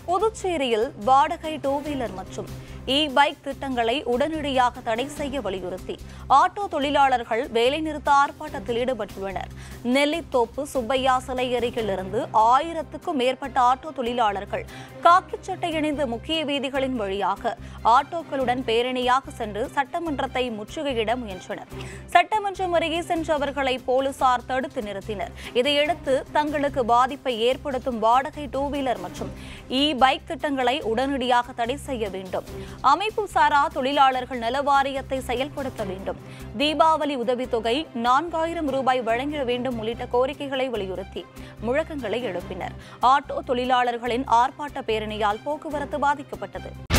புதுச்சேரியில் வாடகை two wheeler மற்றும் இ பைக் திட்டங்களை உடனடியாக தடை செய்ய வலியுறுத்தி ஆட்டோ தொழிலாளர்கள் வேலைநிறுத்த ஆர்ப்பாட்டத்தில் ஈடுபட்டுள்ளனர் நெல்லித்தோப்பு சுப்பையா சிலை அருகிலிருந்து ஆயிரத்துக்கும் மேற்பட்ட ஆட்டோ தொழிலாளர்கள் காக்கிச் சட்டை இணைந்த முக்கிய வீதிகளின் வழியாக ஆட்டோக்களுடன் பேரணியாக சென்று சட்டமன்றத்தை முற்றுகையிட முயன்றனர் சட்டமன்றம் அருகே சென்ற அவர்களை போலீசார் தடுத்து நிறுத்தினர் இதையடுத்து தங்களுக்கு பாதிப்பை ஏற்படுத்தும் வாடகை டூ வீலர் மற்றும் இ பைக் திட்டங்களை உடனடியாக தடை செய்ய வேண்டும் அமைப்பு சாரா தொழிலாளர்கள் நல வாரியத்தை செயல்படுத்த வேண்டும் தீபாவளி உதவித்தொகை நான்காயிரம் ரூபாய் வழங்கிட வேண்டும் உள்ளிட்ட கோரிக்கைகளை வலியுறுத்தி முழக்கங்களை எழுப்பினர் ஆட்டோ தொழிலாளர்களின் ஆர்ப்பாட்ட பேரணியால் போக்குவரத்து பாதிக்கப்பட்டது